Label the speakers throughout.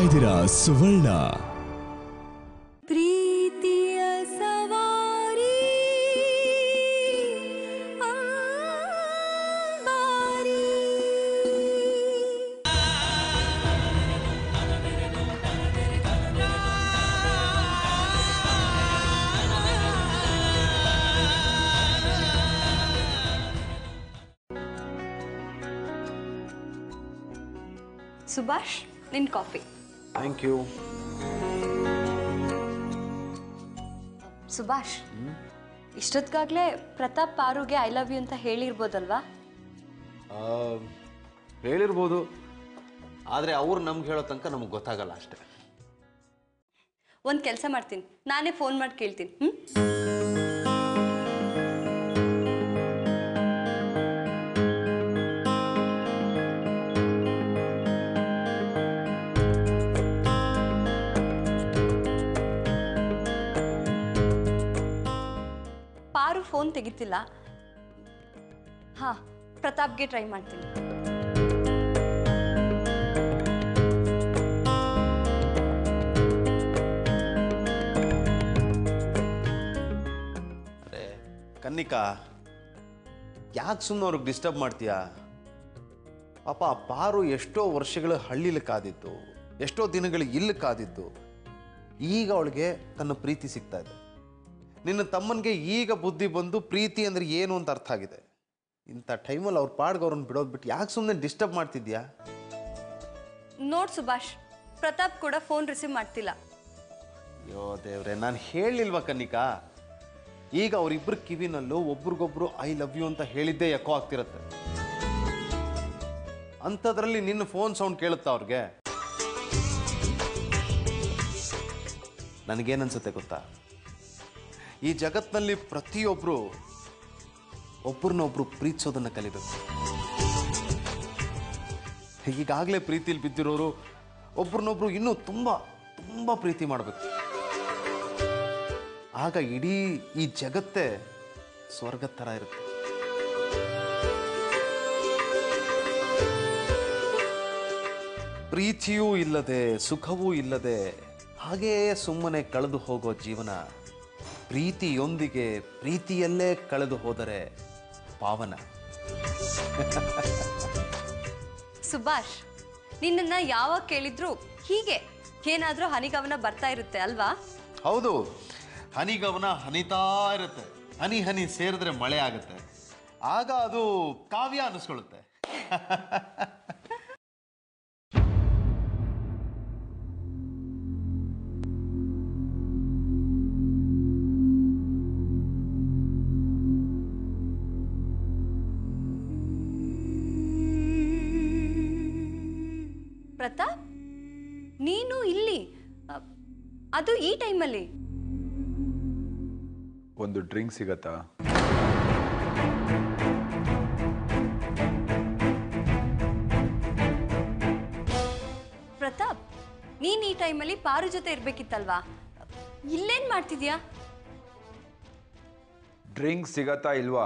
Speaker 1: ಇದ್ದೀರಾ ಸುವರ್ಣ
Speaker 2: ಪ್ರೀತಿಯ ಸವಾರಿ ಅಂಬಾರಿ
Speaker 3: ಸುಭಾಷ್ ನಿನ್ ಕಾಫಿ
Speaker 4: ಥ್ಯಾಂಕ್ ಯು
Speaker 3: ಸುಭಾಷ್ ಇಷ್ಟೊತ್ತಿಗಾಗ್ಲೇ ಪ್ರತಾಪ್ ಪಾರುಗೆ ಐ ಲವ್ ಯು ಅಂತ ಹೇಳಿರ್ಬೋದಲ್ವಾ
Speaker 4: ಹೇಳಿರ್ಬೋದು ಆದರೆ ಅವ್ರು ನಮ್ಗೆ ಹೇಳೋ ತನಕ ನಮಗೆ ಗೊತ್ತಾಗಲ್ಲ ಅಷ್ಟೇ
Speaker 3: ಒಂದು ಕೆಲಸ ಮಾಡ್ತೀನಿ ನಾನೇ ಫೋನ್ ಮಾಡಿ ಕೇಳ್ತೀನಿ ಹ್ಞೂ ಪಾರು ಫೋನ್ ತೆಗಿತಿಲ್ಲ ಹಾ ಪ್ರತಾಪ್ಗೆ ಟ್ರೈ ಮಾಡ್ತೀನಿ
Speaker 4: ಅರೆ ಕನ್ನಿಕಾ ಯಾಕೆ ಸುಮ್ಮನೆ ಅವ್ರಿಗೆ ಡಿಸ್ಟರ್ಬ್ ಮಾಡ್ತೀಯಾ ಪಾಪ ಆ ಪಾರು ಎಷ್ಟೋ ವರ್ಷಗಳ ಹಳ್ಳಿಲಿ ಕಾದಿತ್ತು ಎಷ್ಟೋ ದಿನಗಳು ಇಲ್ಲಿ ಕಾದಿತ್ತು ಈಗ ಅವಳಿಗೆ ತನ್ನ ಪ್ರೀತಿ ಸಿಗ್ತಾ ಇದೆ ನಿನ್ನ ತಮ್ಮನಿಗೆ ಈಗ ಬುದ್ಧಿ ಬಂದು ಪ್ರೀತಿ ಅಂದ್ರೆ ಏನು ಅಂತ ಅರ್ಥ ಆಗಿದೆ ಇಂಥ ಟೈಮಲ್ಲಿ ಅವ್ರ ಪಾಡ್ಗೆ ಅವ್ರನ್ನ ಬಿಡೋದು ಬಿಟ್ಟು ಯಾಕೆ ಸುಮ್ಮನೆ ಡಿಸ್ಟರ್ಬ್ ಮಾಡ್ತಿದ್ಯಾ
Speaker 3: ನೋಡ್ ಸುಭಾಷ್ ಪ್ರತಾಪ್ ಕೂಡ ಫೋನ್ ರಿಸೀವ್ ಮಾಡ್ತಿಲ್ಲ
Speaker 4: ಅಯ್ಯೋ ದೇವ್ರೆ ನಾನು ಹೇಳಿಲ್ವಾ ಕನ್ನಿಕಾ ಈಗ ಅವರಿಬ್ಬರ ಕಿವಿನಲ್ಲೂ ಒಬ್ರಿಗೊಬ್ರು ಐ ಲವ್ ಯು ಅಂತ ಹೇಳಿದ್ದೇ ಎಕೋ ಆಗ್ತಿರತ್ತೆ ಅಂಥದ್ರಲ್ಲಿ ನಿನ್ನ ಫೋನ್ ಸೌಂಡ್ ಕೇಳುತ್ತಾ ಅವ್ರಿಗೆ ನನಗೇನನ್ಸುತ್ತೆ ಗೊತ್ತಾ ಈ ಜಗತ್ನಲ್ಲಿ ಪ್ರತಿಯೊಬ್ಬರು ಒಬ್ರನ್ನೊಬ್ರು ಪ್ರೀತಿಸೋದನ್ನ ಕಲಿಬೇಕು ಈಗಾಗಲೇ ಪ್ರೀತಿಲಿ ಬಿದ್ದಿರೋರು ಒಬ್ರನ್ನೊಬ್ರು ಇನ್ನೂ ತುಂಬ ತುಂಬ ಪ್ರೀತಿ ಮಾಡಬೇಕು ಆಗ ಇಡೀ ಈ ಜಗತ್ತೇ ಸ್ವರ್ಗದ ಥರ ಇರುತ್ತೆ ಪ್ರೀತಿಯೂ ಇಲ್ಲದೆ ಸುಖವೂ ಇಲ್ಲದೆ ಹಾಗೆಯೇ ಸುಮ್ಮನೆ ಕಳೆದು ಹೋಗೋ ಜೀವನ ಪ್ರೀತಿಯೊಂದಿಗೆ ಪ್ರೀತಿಯಲ್ಲೇ ಕಳೆದು ಹೋದರೆ ಪಾವನ
Speaker 3: ಸುಭಾಷ್ ನಿನ್ನನ್ನ ಯಾವಾಗ ಕೇಳಿದ್ರು ಹೀಗೆ ಏನಾದ್ರೂ ಹನಿಗವನ ಬರ್ತಾ ಇರುತ್ತೆ ಅಲ್ವಾ
Speaker 4: ಹೌದು ಹನಿಗವನ ಹನಿತಾ ಇರುತ್ತೆ ಹನಿ ಹನಿ ಸೇರಿದ್ರೆ ಮಳೆ ಆಗುತ್ತೆ ಆಗ ಅದು ಕಾವ್ಯ ಅನ್ನಿಸ್ಕೊಳ್ಳುತ್ತೆ
Speaker 3: ಪ್ರತಾಪ್ ನೀನು ಇಲ್ಲಿ ಅ, ಅದು ಈ ಟೈಮಲ್ಲಿ
Speaker 5: ಒಂದು ಡ್ರಿಂಕ್ ಸಿಗತ್ತಾ
Speaker 3: ಪ್ರತಾಪ್ ನೀನ್ ಈ ಟೈಮಲ್ಲಿ ಪಾರು ಜೊತೆ ಇರ್ಬೇಕಿತ್ತಲ್ವಾ ಇಲ್ಲೇನ್ ಮಾಡ್ತಿದ್ಯಾ
Speaker 5: ಡ್ರಿಂಕ್ ಸಿಗತ್ತಾ ಇಲ್ವಾ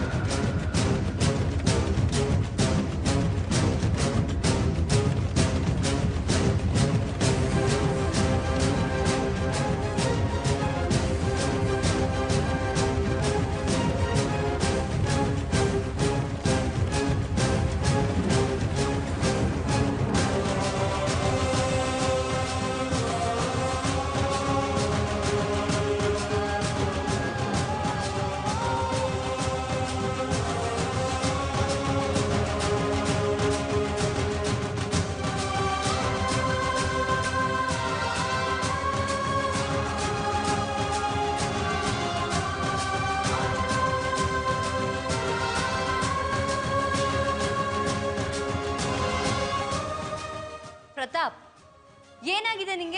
Speaker 3: ಪ್ರತಾಪ್ ಏನಾಗಿದೆ ನಿಂಗೆ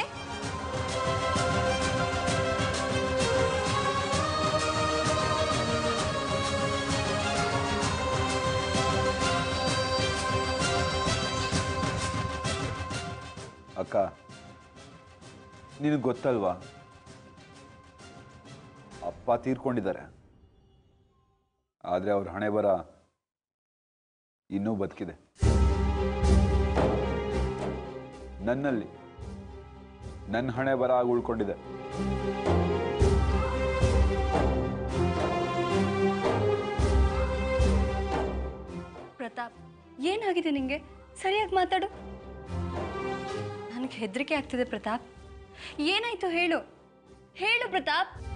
Speaker 5: ಅಕ್ಕ ನಿನಗೆ ಗೊತ್ತಲ್ವಾ ಅಪ್ಪ ತೀರ್ಕೊಂಡಿದ್ದಾರೆ ಆದರೆ ಅವ್ರ ಹಣೆ ಬರ ಇನ್ನೂ ಬದುಕಿದೆ ನನ್ನಲ್ಲಿ ನನ್ನ ಹಣೆ ಬರ ಆಗಿ ಉಳ್ಕೊಂಡಿದೆ
Speaker 3: ಪ್ರತಾಪ್ ಏನಾಗಿದೆ ನಿಂಗೆ ಸರಿಯಾಗಿ ಮಾತಾಡು ನನಗೆ ಹೆದರಿಕೆ ಆಗ್ತಿದೆ ಪ್ರತಾಪ್ ಏನಾಯ್ತು ಹೇಳು ಹೇಳು ಪ್ರತಾಪ್